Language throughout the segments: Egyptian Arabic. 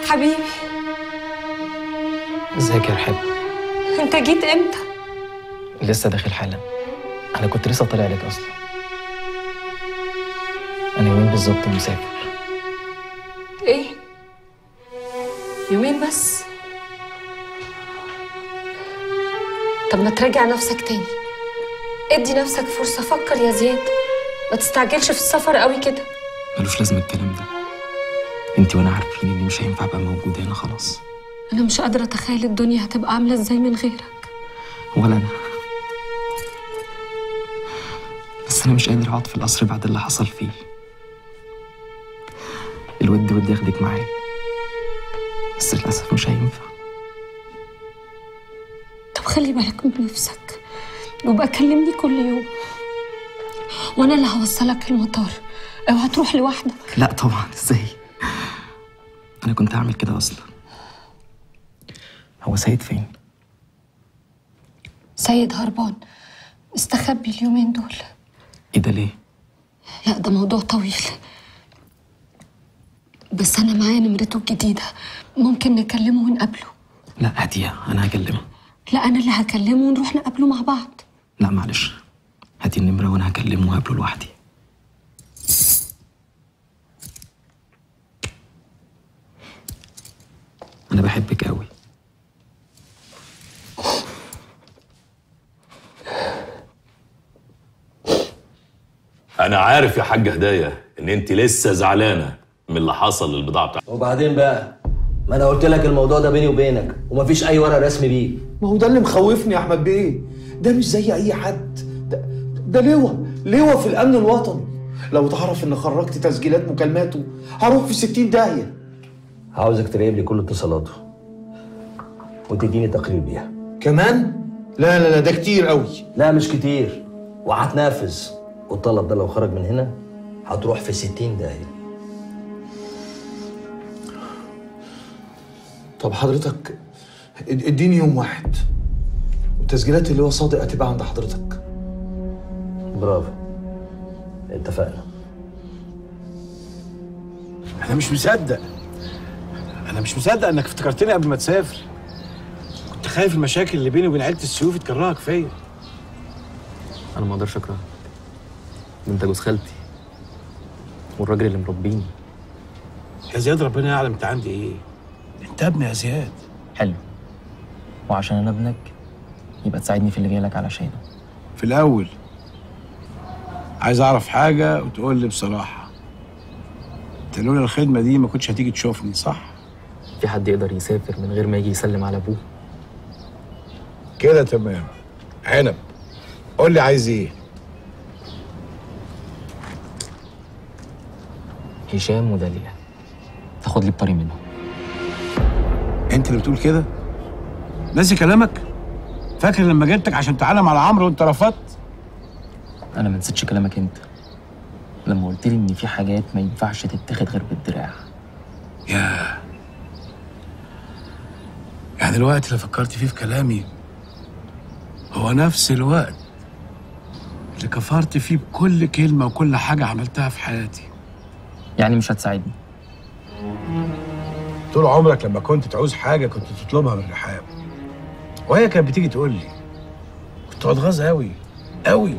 حبيبي ازيك يا رحاب انت جيت امتى لسه داخل حالا انا كنت لسه طالع لك اصلا انا يومين بالظبط مسافر ايه يومين بس طب ما تراجع نفسك تاني ادي نفسك فرصة فكر يا زياد ما تستعجلش في السفر قوي كده ملوش لازمه الكلام ده انت وانا عارفين اني مش هينفع ابقى موجود هنا خلاص انا مش قادرة اتخيل الدنيا هتبقى عاملة ازاي من غيرك ولا انا بس انا مش قادر اقعد في القصر بعد اللي حصل فيه الود ودي ياخدك معايا بس للاسف مش هينفع طب خلي بالك من نفسك وبقى كلمني كل يوم وانا اللي هوصلك المطار اوعى تروح لوحدك لا طبعا ازاي انا كنت هعمل كده اصلا هو سيد فين سيد هربان استخبي اليومين دول ايه ده ليه لا ده موضوع طويل بس انا معايا نمرته الجديده ممكن نكلمه ونقابله لا هاتيها انا هكلمه لا انا اللي هكلمه ونروح نقابله مع بعض لا معلش هاتي النمرة وانا هكلمه وهقابله لوحدي انا بحبك قوي انا عارف يا حاج هدايا ان انت لسه زعلانه من اللي حصل للبضاعه بتاعتك وبعدين بقى ما انا قلت لك الموضوع ده بيني وبينك ومفيش اي ورق رسمي بيه ما هو ده اللي مخوفني يا احمد بيه ده مش زي اي حد ده, ده لواء لواء في الامن الوطني لو تعرف ان خرجت تسجيلات مكالماته هروح في 60 داهيه عاوزك تراقب لي كل اتصالاته وتديني تقرير بيها كمان لا لا لا ده كتير قوي لا مش كتير وهتنفذ والطلب ده لو خرج من هنا هتروح في 60 داهيه طب حضرتك اد- اديني يوم واحد وتسجيلات اللي هو صادق هتبقى عند حضرتك برافو اتفقنا انا مش مصدق انا مش مصدق انك افتكرتني قبل ما تسافر كنت خايف المشاكل اللي بيني وبين عيله السيوف تكرهك فيا انا ما اقدرش اكرهك ده انت جوز خالتي والراجل اللي مربيني يا زياد ربنا يعلم انت عندي ايه انت ابني يا زياد حلو وعشان انا ابنك يبقى تساعدني في اللي جاي لك علشانه في الاول عايز اعرف حاجه وتقول لي بصراحه انت لولا الخدمه دي ما كنتش هتيجي تشوفني صح في حد يقدر يسافر من غير ما يجي يسلم على ابوه كده تمام عنب قول لي عايز ايه هشام وداليا تاخد لي بطري منهم انت اللي بتقول كده ناسي كلامك فاكر لما جبتك عشان تعلم على عمرو وانت رفضت انا ما نسيتش كلامك انت لما قلت لي ان في حاجات ما ينفعش تتاخد غير بالدراع يا يعني الوقت اللي فكرت فيه في كلامي هو نفس الوقت اللي كفرت فيه بكل كلمة وكل حاجة عملتها في حياتي يعني مش هتساعدني طول عمرك لما كنت تعوز حاجة كنت تطلبها من رحاب وهي كانت بتيجي تقول لي كنت بتغاظ قوي قوي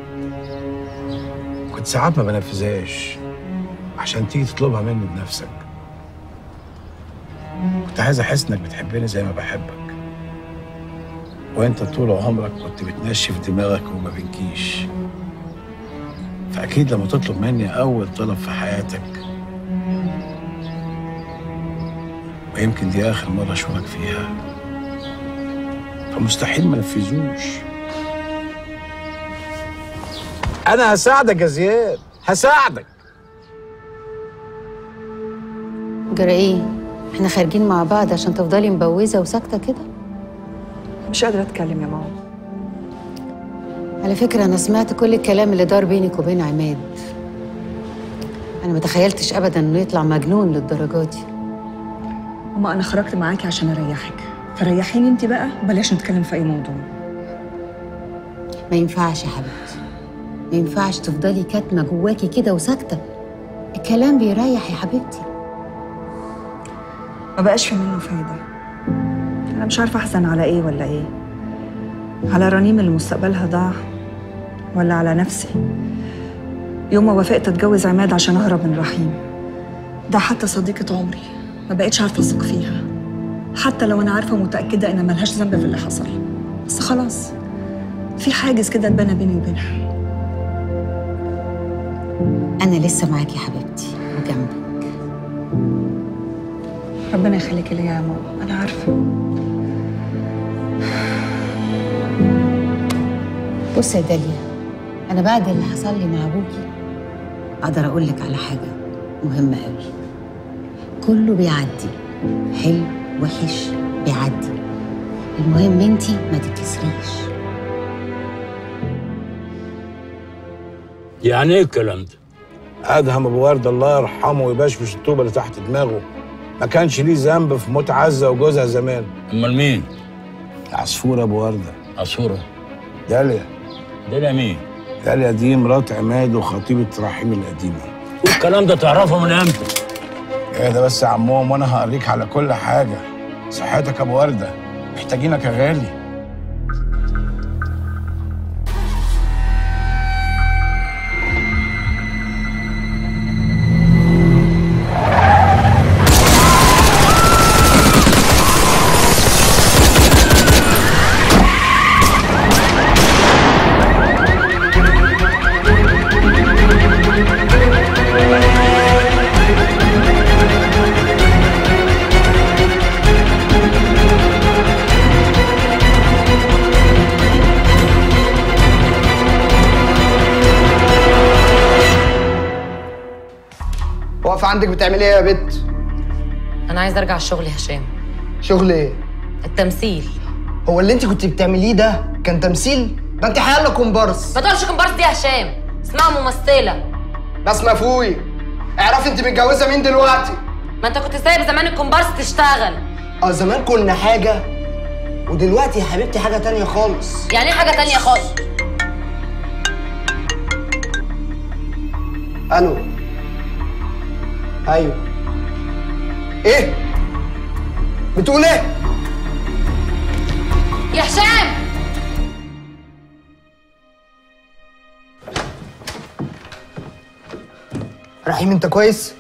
كنت ساعات ما بنفذهاش عشان تيجي تطلبها مني بنفسك كنت عايز احس انك بتحبني زي ما بحبك وانت طول عمرك كنت بتنشف دماغك وما بنكيش فاكيد لما تطلب مني اول طلب في حياتك ويمكن دي اخر مره اشوفك فيها فمستحيل ما نفذوش انا هساعدك يا زياد هساعدك جرى ايه؟ احنا خارجين مع بعض عشان تفضلي مبوزه وساكته كده؟ مش قادرة أتكلم يا ماما على فكره انا سمعت كل الكلام اللي دار بينك وبين عماد انا ما تخيلتش ابدا انه يطلع مجنون للدرجه دي ماما أنا خرجت معاكي عشان أريحك فريحيني أنت بقى بلاش نتكلم في أي موضوع ما ينفعش يا حبيبتي ما ينفعش تفضلي كاتمه جواكي كده وساكته الكلام بيريح يا حبيبتي ما بقاش في منه فايدة أنا مش عارفة أحزن على إيه ولا إيه على رنيم اللي مستقبلها ضاع ولا على نفسي يوم ما وافقت أتجوز عماد عشان أهرب من رحيم ده حتى صديقة عمري ما بقتش عارفة أثق فيها حتى لو أنا عارفة ومتأكدة إن ملهاش ذنب في اللي حصل بس خلاص في حاجز كده اتبنى بيني وبينها انا لسه معاكي يا حبيبتي وجنبك ربنا يخليكي ليا يا ماما أنا عارفة بصي يا داليا انا بعد اللي حصل لي مع ابوكي اقدر اقول لك على حاجه مهمه قوي كله بيعدي حلو وحش بيعدي المهم انتي ما تتكسريش يعني ايه الكلام ده؟ ادهم ابو ورد الله يرحمه ويبشبش الطوبه اللي تحت دماغه ما كانش ليه ذنب في موت عزه وجوزها زمان امال مين؟ عصفور ابو ورده عصفورة داليا ده مين؟ داليا دي مرات عماد وخطيبه رحيم القديمه والكلام ده تعرفه من امتى؟ ايه ده بس يا عمهم وانا هوريك على كل حاجه صحتك يا ابو ورده محتاجينك يا غالي واقفة عندك بتعملي ايه يا بت؟ انا عايزه ارجع الشغل يا هشام شغل ايه؟ التمثيل هو اللي انت كنت بتعمليه ده كان تمثيل؟ ده انت حيالله كومبارس ما تقولش كومبارس دي يا هشام اسمها ممثله بس مفوي اعرفي انت متجوزة مين دلوقتي؟ ما انت كنت سايب زمان الكومبارس تشتغل اه زمان كنا حاجة ودلوقتي يا حبيبتي حاجة تانية خالص يعني ايه حاجه تانية خالص الو ايوه ايه؟ بتقول ايه؟ يا هشام رحيم انت كويس؟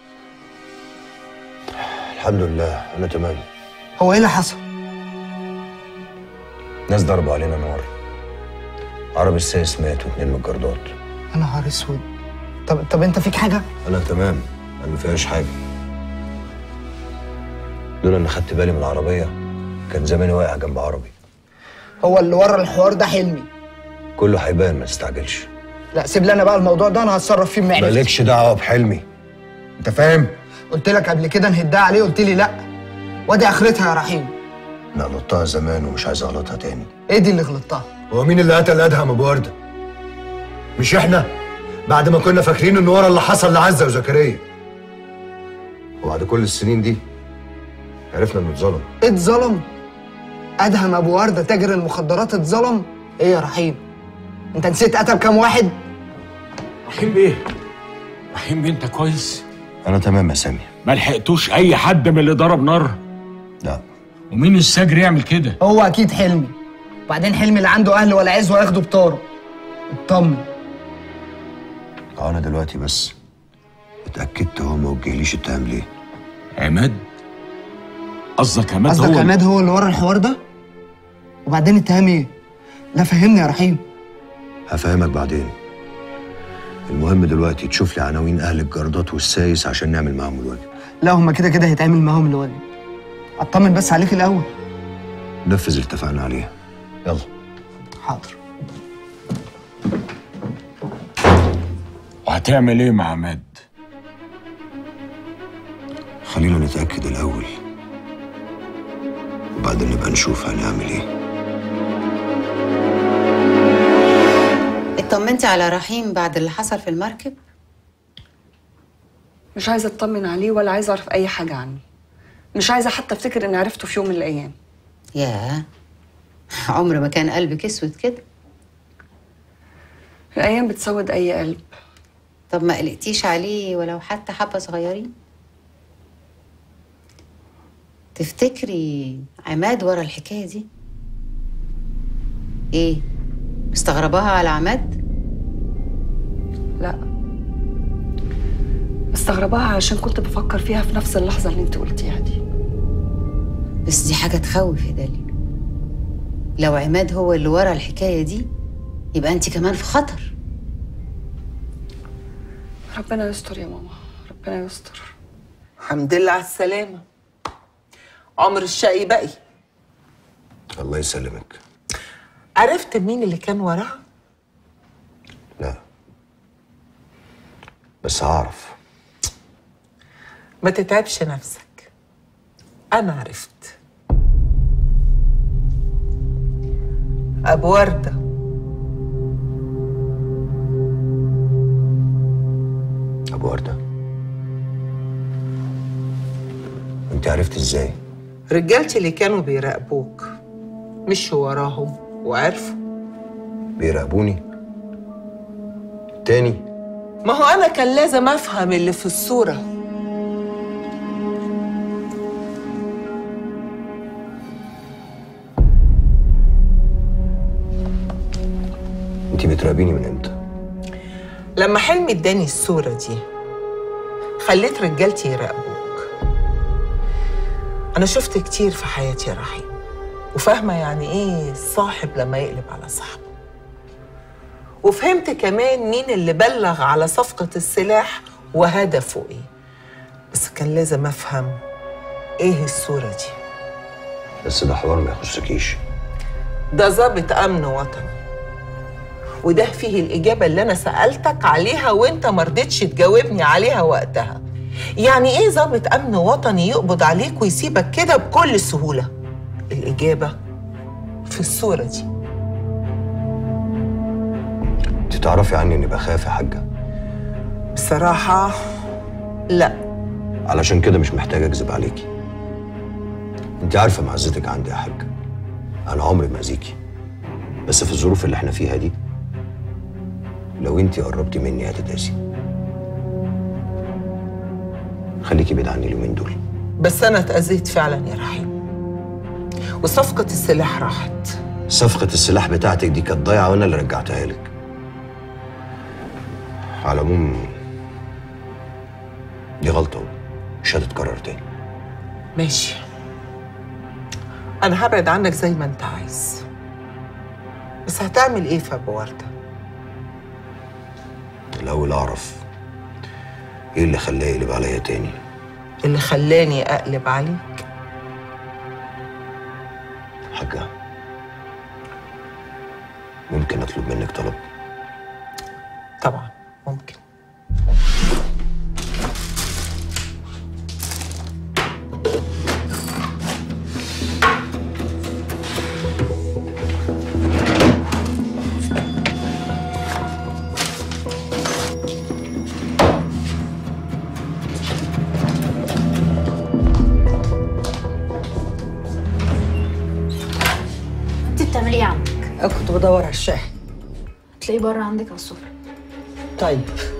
الحمد لله انا تمام هو ايه اللي حصل؟ ناس ضربوا علينا نار عربي السايس مات واتنين من الجردات يا نهار اسود طب طب انت فيك حاجة؟ انا تمام انا ما فيهاش حاجه لولا ان خدت بالي من العربيه كان زماني واقع جنب عربي هو اللي ورا الحوار ده حلمي كله هيبان ما تستعجلش لا سيب لي انا بقى الموضوع ده انا هتصرف فيه بمعرفتي مالكش دعوه بحلمي انت فاهم قلت لك قبل كده نهدها عليه قلت لي لا وادي اخرتها يا رحيم انا غلطتها زمان ومش عايز اغلطها تاني ايه دي اللي غلطتها هو مين اللي قتل ادهم ابو ورده مش احنا بعد ما كنا فاكرين ان ورا اللي حصل لعزه وزكريا وبعد كل السنين دي عرفنا انه اتظلم اتظلم ادهم ابو ورده تاجر المخدرات اتظلم ايه يا رحيم انت نسيت قتل كام واحد رحيم بيه رحيم بيه انت كويس انا تمام يا سامي ما لحقتوش اي حد من اللي ضرب نار لا ومين السجر يعمل كده هو اكيد حلمي وبعدين حلمي اللي عنده اهل ولا عز وياخده بطاره اطمن اه انا دلوقتي بس اتاكدت هو ما وجهليش اتهام ليه عماد قصدك عماد قصدك هو عماد هو اللي ورا الحوار ده وبعدين اتهام ايه لا فهمني يا رحيم هفهمك بعدين المهم دلوقتي تشوف لي عناوين اهل الجردات والسايس عشان نعمل معاهم الواجب لا هما كده كده هيتعمل معاهم الواجب اطمن بس عليك الاول نفذ اللي اتفقنا عليه يلا حاضر وهتعمل ايه مع عماد خلينا نتاكد الاول وبعدين نبقى نشوف هنعمل ايه اطمنتي على رحيم بعد اللي حصل في المركب مش عايزه اطمن عليه ولا عايزه اعرف اي حاجه عنه مش عايزه حتى افتكر اني عرفته في يوم من الايام ياه عمر ما كان قلبك اسود كده الايام بتسود اي قلب طب ما قلقتيش عليه ولو حتى حبه صغيرين تفتكري عماد ورا الحكايه دي ايه مستغرباها على عماد لا مستغرباها علشان كنت بفكر فيها في نفس اللحظة اللي انت قلتيها دي بس دي حاجه تخوف يا داليا لو عماد هو اللي ورا الحكايه دي يبقى انت كمان في خطر ربنا يستر يا ماما ربنا يستر الحمد لله على السلامة عمر الشقي بقي الله يسلمك عرفت مين اللي كان وراها؟ لا بس هعرف ما تتعبش نفسك أنا عرفت أبو وردة ابو ورده انت عرفت ازاي رجالتي اللي كانوا بيراقبوك مشوا وراهم وعرفوا بيراقبوني تاني ما هو أنا كان لازم أفهم اللي في الصورة انت بتراقبيني من امتى لما حلمي اداني الصورة دي خليت رجالتي يراقبوك أنا شفت كتير في حياتي يا رحيم وفاهمة يعني إيه صاحب لما يقلب على صاحبه وفهمت كمان مين اللي بلغ على صفقة السلاح وهدفه إيه بس كان لازم أفهم إيه الصورة دي بس ده حوار ما يخصكيش ده ضابط أمن وطني وده فيه الإجابة اللي أنا سألتك عليها وأنت مرضتش تجاوبني عليها وقتها يعني إيه ضابط أمن وطني يقبض عليك ويسيبك كده بكل سهولة الإجابة في الصورة دي انت تعرفي عني اني بخاف يا حاجه بصراحة لا علشان كده مش محتاج اكذب عليكي انت عارفه معزتك عندي يا حاجه انا عمري ما اذيكي بس في الظروف اللي احنا فيها دي لو انت قربتي مني هتتقاسي خليكي بعيد عني اليومين دول بس أنا اتأذيت فعلا يا رحيم وصفقة السلاح راحت صفقة السلاح بتاعتك دي كانت ضايعة وأنا اللي رجعتها لك. على العموم دي غلطة مش هتتكرر تاني. ماشي أنا هبعد عنك زي ما أنت عايز بس هتعمل إيه في أبو وردة؟ الأول أعرف إيه اللي خلاه يقلب عليا تاني. اللي خلاني أقلب عليك حاجة ممكن أطلب منك طلب؟ طبعا ممكن انت بتعملي ايه عندك؟ كنت بدور على الشاحن تلاقيه بره عندك على السفرة طيب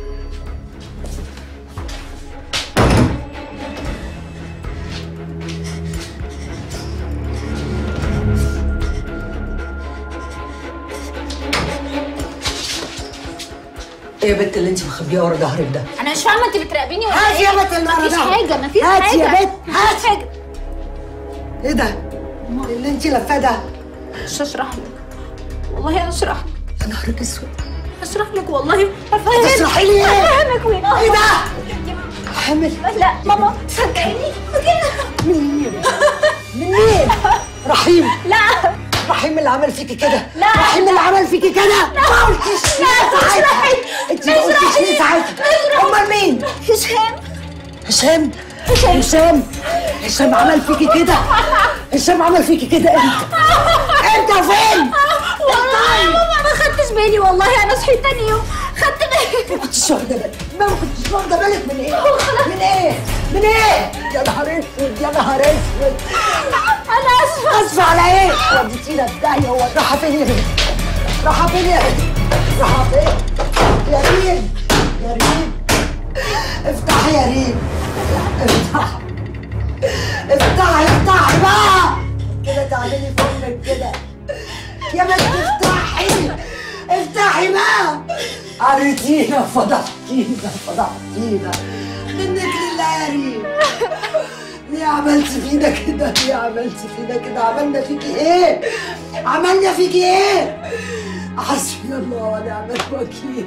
ايه يا بنت اللي انت مخبيه ورا ظهرك ده؟ انا مش فاهمه انت بتراقبيني ولا هاتي ايه؟ يا بنت المرة مفيش ده. حاجه مفيش هاتي حاجه يا بنت، مفيش حاجه ايه ده؟ اللي انت لفاه ده؟ مش هشرح لك والله هشرح لك يا نهارك اسود هشرح لك والله هفهمك تشرحي لي ايه؟ هفهمك وين ايه ده؟ حامل لا ماما صدقيني مين؟ من مين؟ رحيم لا رحيم اللي عمل فيكي كده لا. رحيم اللي عمل فيكي كده لا. ما قلتيش لا، ليه مش ساعتها رحيم. انت مش ما قلتيش ليه رحيم. ساعتها مش رحيم. امال مين؟ هشام هشام هشام هشام عمل فيكي كده هشام عمل فيكي كده امتى؟ امتى فين؟ والله يا ماما ما خدتش بالي والله انا صحيت تاني يوم خدت بالي ما كنتش واخده بالك ما كنتش واخده بالك من ايه؟ من ايه؟ من ايه؟ يا نهار اسود يا نهار اسود انا اسفه اسفه على ايه؟ وديتينا في داهيه هو رايحه فين يا بنت؟ رايحه فين يا بنت؟ رايحه فين؟ يا ريم يا ريم افتحي يا ريم افتح افتحي افتحي بقى كده تعملي فمك كده يا بنت افتحي افتحي بقى عريتينا فضحتينا فضحتينا منك لله يا ريم ليه عملت فينا كده ليه عملت فينا كده عملنا فيكي ايه عملنا فيكي ايه حسبي الله ونعم الوكيل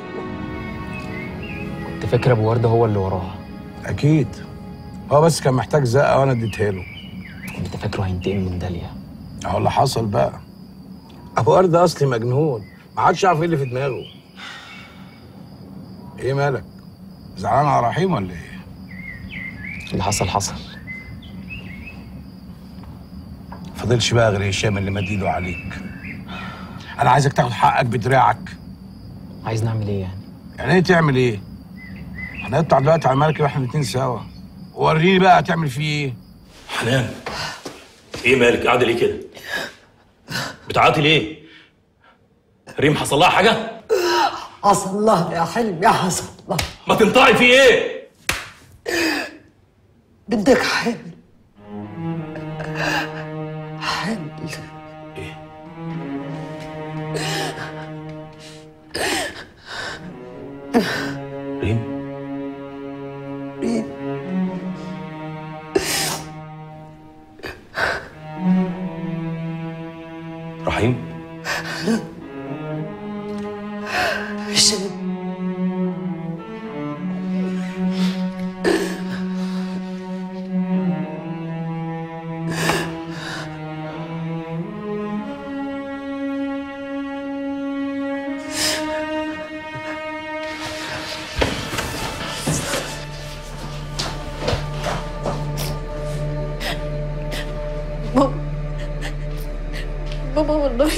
كنت فاكر ابو ورده هو اللي وراها اكيد هو بس كان محتاج زقه وانا اديتها له كنت فاكره هينتقم من داليا اهو اللي حصل بقى ابو ورد اصلي مجنون ما عادش يعرف ايه اللي في دماغه ايه مالك زعلان على رحيم ولا ايه اللي حصل حصل فضلش بقى غير هشام اللي مد ايده عليك انا عايزك تاخد حقك بدراعك عايز نعمل ايه يعني يعني ايه تعمل ايه هنقطع دلوقتي على المركب احنا الاتنين سوا وريني بقى هتعمل فيه ايه حنان ايه مالك قاعده ليه كده بتعاطي ليه ريم حصل لها حاجه حصل الله يا حلمي يا حصل الله ما تنطعي في ايه بدك حمل حمل ريم ريم رحيم هشام بابا بابا والله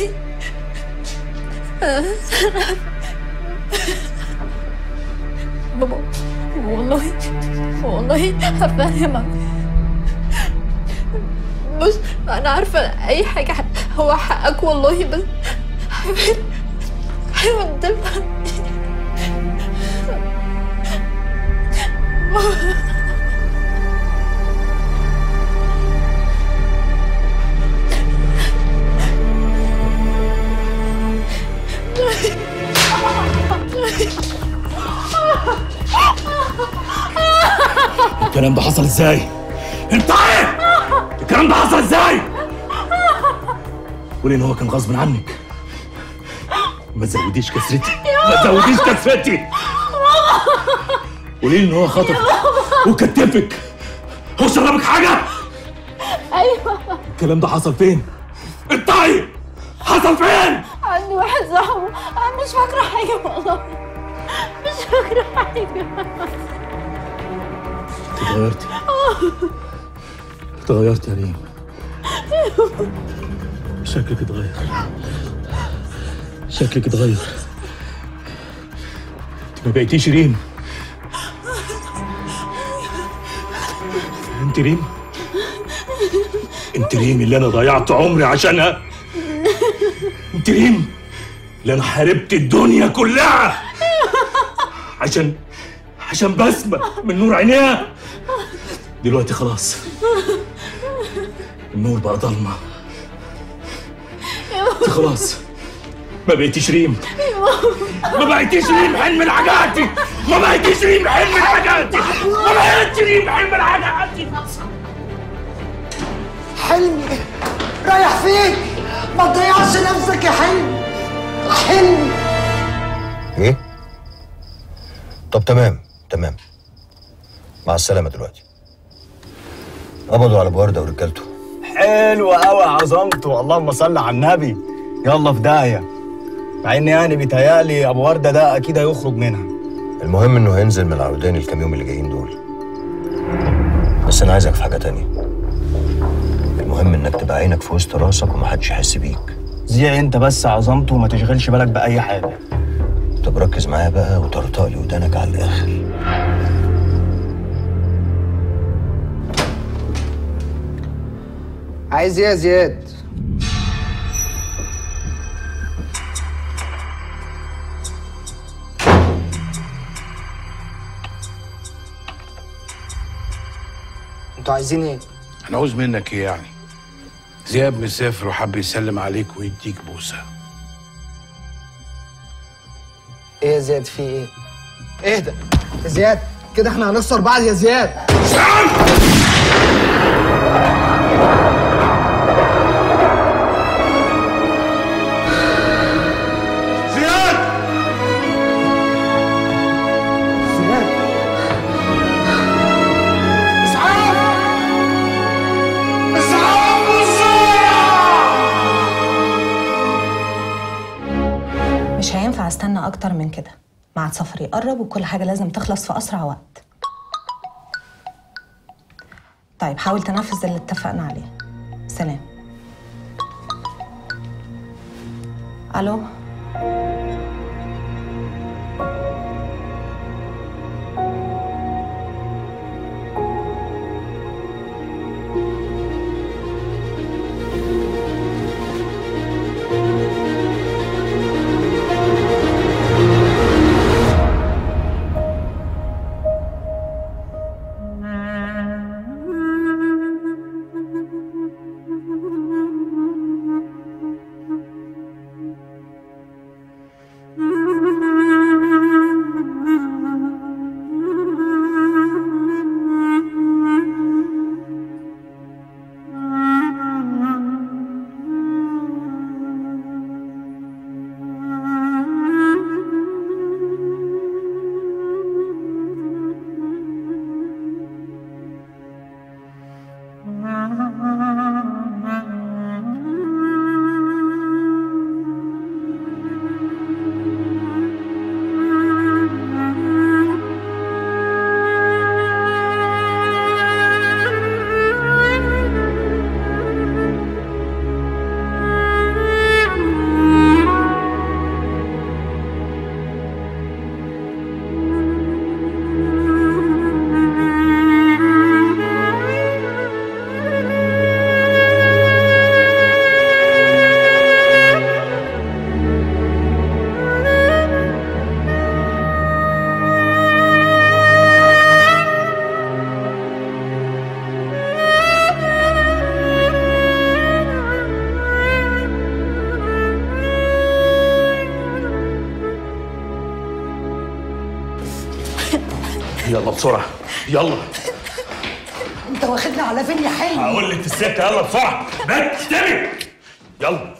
بابا والله والله هفهمك بص انا عارفه اي حاجه هو حقك والله بس حاول حاول تفهم الكلام ده حصل ازاي انت ايه الكلام ده حصل ازاي قولي ان هو كان غصب عنك ما تزوديش كسرتي ما تزوديش كسرتي قولي لي ان هو خطف وكتفك هو شربك حاجه ايوه الكلام ده حصل فين انطقي حصل فين عندي واحد صاحبه انا مش فاكره حاجه والله مش فاكره حاجه اتغيرتي اتغيرت يا ريم شكلك اتغير شكلك اتغير انت ما بقيتيش ريم انت ريم انت ريم اللي انا ضيعت عمري عشانها انت ريم اللي انا حاربت الدنيا كلها عشان عشان بسمة من نور عينيها دلوقتي خلاص النور بقى ضلمة انت خلاص ما بقيتيش ريم ما بقيتيش ريم حلم حاجاتي ما بقيتيش ريم حلم حاجاتي ما بقيتش ريم حلم حاجاتي حلمي رايح فين ما تضيعش نفسك يا حلمي حلمي ايه طب تمام تمام مع السلامه دلوقتي قبضوا على ابو ورده ورجالته حلو قوي عظمته اللهم صل على النبي يلا في داهيه مع ان يعني بيتهيألي ابو ورده ده اكيد هيخرج منها المهم انه هينزل من العودين الكام يوم اللي جايين دول بس انا عايزك في حاجه تانية المهم انك تبقى عينك في وسط راسك ومحدش يحس بيك زيع انت بس عظمته وما تشغلش بالك باي حاجه طب ركز معايا بقى وطرطق لي ودانك على الاخر عايز ايه يا زياد انتوا عايزين ايه هنعوز منك ايه يعني زياد مسافر وحب يسلم عليك ويديك بوسه ايه يا زياد في ايه؟ اهدى يا زياد كده احنا هنخسر بعض يا زياد زياد زياد اسعاف اسعاف بسرعه مش هينفع استنى اكتر من كده ميعاد سفري يقرب وكل حاجه لازم تخلص في اسرع وقت طيب حاول تنفذ اللي اتفقنا عليه سلام الو يلا بسرعه يلا انت واخدنا على فين يا حلمي هقول لك السكه يلا بسرعه بس تاني يلا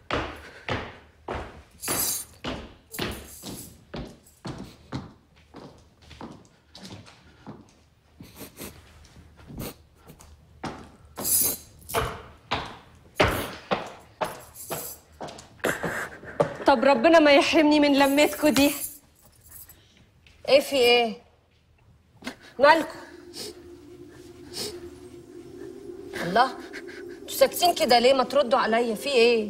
طب ربنا ما يحرمني من لمتكوا دي ايه في ايه مالكوا الله انتوا ساكتين كده ليه ما تردوا عليا في ايه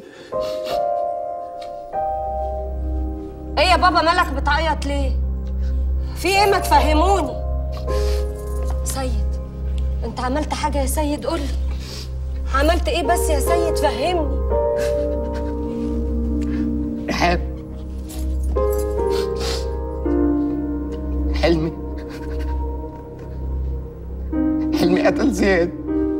ايه يا بابا مالك بتعيط ليه في ايه ما تفهموني سيد انت عملت حاجه يا سيد قولي عملت ايه بس يا سيد فهمني رحاب حلمي حلمي قتل زياد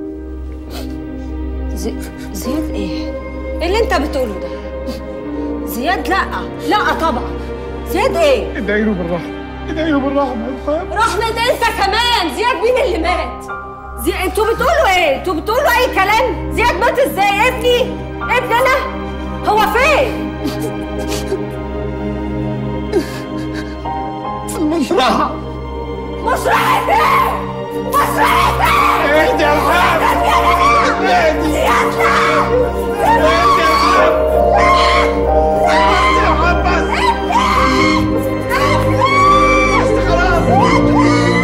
زي... زياد ايه؟ ايه اللي انت بتقوله ده؟ زياد لا لا طبعا زياد ايه؟ ادعي له بالرحمه ادعي له بالرحمه يا رحاب رحمة انت كمان زياد مين اللي مات؟ زي... انتوا بتقولوا ايه؟ انتوا بتقولوا اي كلام؟ زياد مات ازاي؟ ابني؟ ابني انا؟ هو فين؟ في المشرحه مشرحة ايه؟ مشرحة ايه؟ اهدي يا رحاب اهدي زياد لا اهدي يا رحاب اهدي يا رحاب بس بس خلاص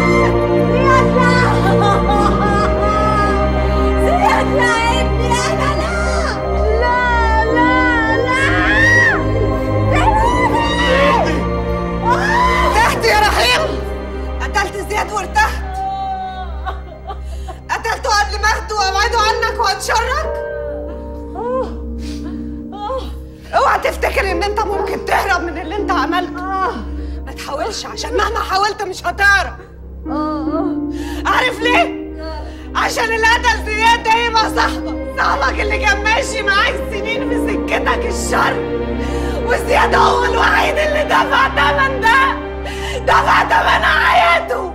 زياد لا ابني انا لا لا لا لا تحت يا رحيم قتلت زياد وارتحت قتلته قبل ما اهده وابعده عنك واتشرك اوعى تفتكر ان انت ممكن تهرب من اللي انت عملته ما تحاولش عشان مهما حاولت مش هتعرف عارف ليه؟ عشان اللي قتل زياد ده يبقى صاحبك صاحبك اللي كان ماشي معاك سنين في سكتك الشر وزياد هو الوحيد اللي دفع تمن ده دفع تمن حياته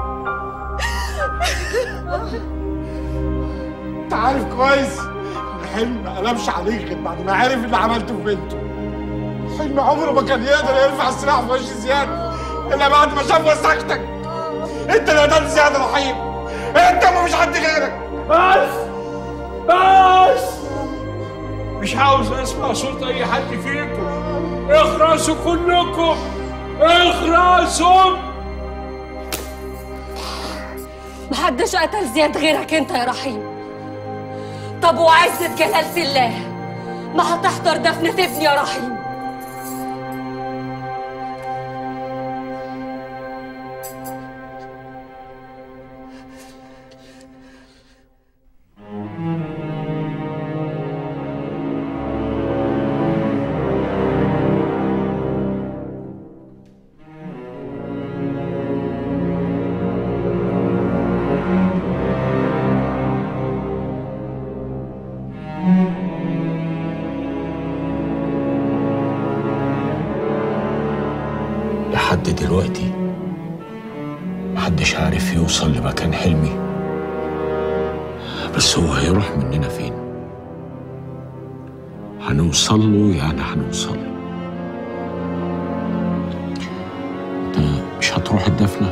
انت عارف كويس ان حلمي ما قلبش عليك غير بعد ما عرف اللي عملته في بنته حلمي عمره ما كان يقدر يرفع السلاح في وش زياد الا بعد ما شاف وسختك انت اللي قتلت زياد رحيم انت ومش حد غيرك بس بس مش عاوز اسمع صوت اي حد فيكم اخرسوا كلكم اخرسوا محدش قتل زياد غيرك انت يا رحيم طب وعزة جلالة الله ما هتحضر دفنة ابني يا رحيم لحد دلوقتي محدش عارف يوصل لمكان حلمي بس هو هيروح مننا فين هنوصل له يعني هنوصل له انت مش هتروح الدفنه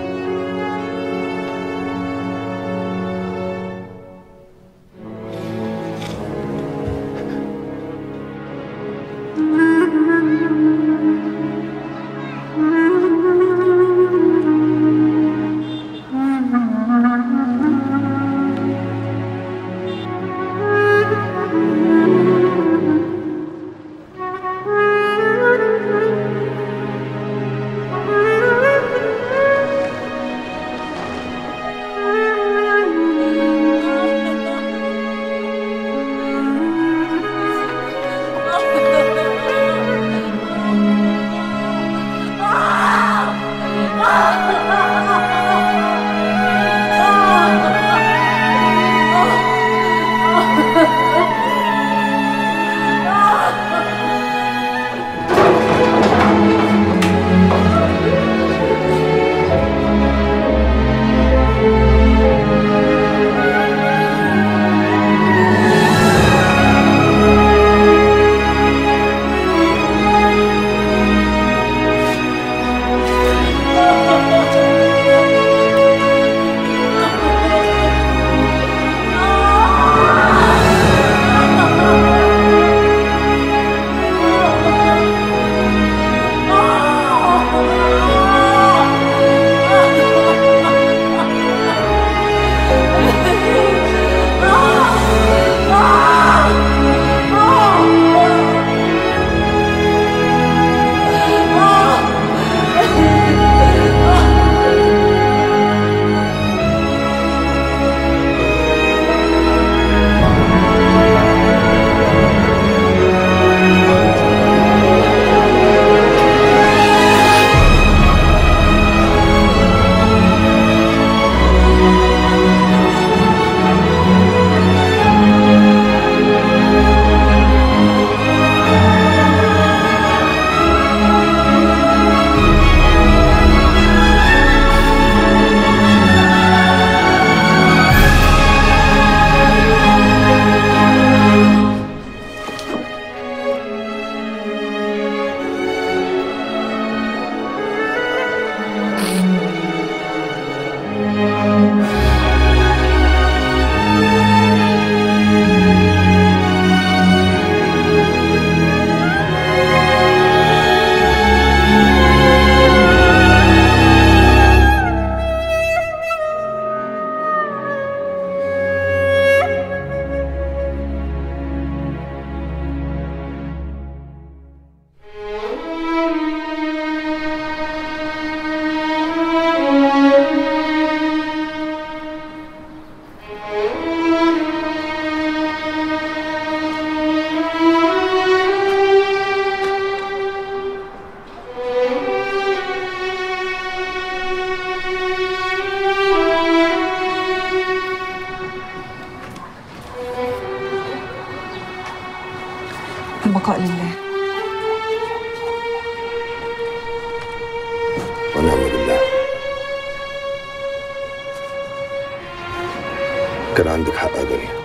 كان عندك حق يا دنيا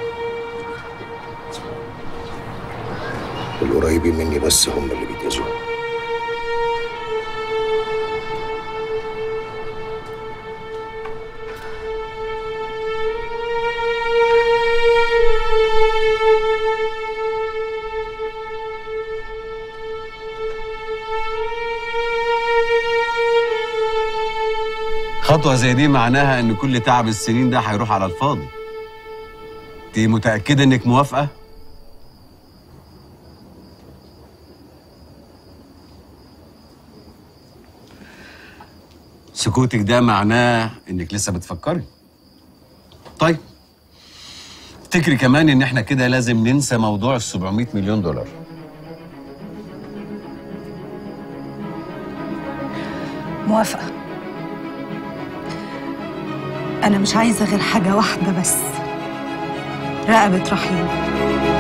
القريبين مني بس هم اللي بيتأذوا خطوة زي دي معناها إن كل تعب السنين ده هيروح على الفاضي. أنت متأكدة إنك موافقة؟ سكوتك ده معناه إنك لسه بتفكري. طيب. افتكري كمان إن إحنا كده لازم ننسى موضوع ال 700 مليون دولار. موافقة أنا مش عايزة غير حاجة واحدة بس رقبة رحيم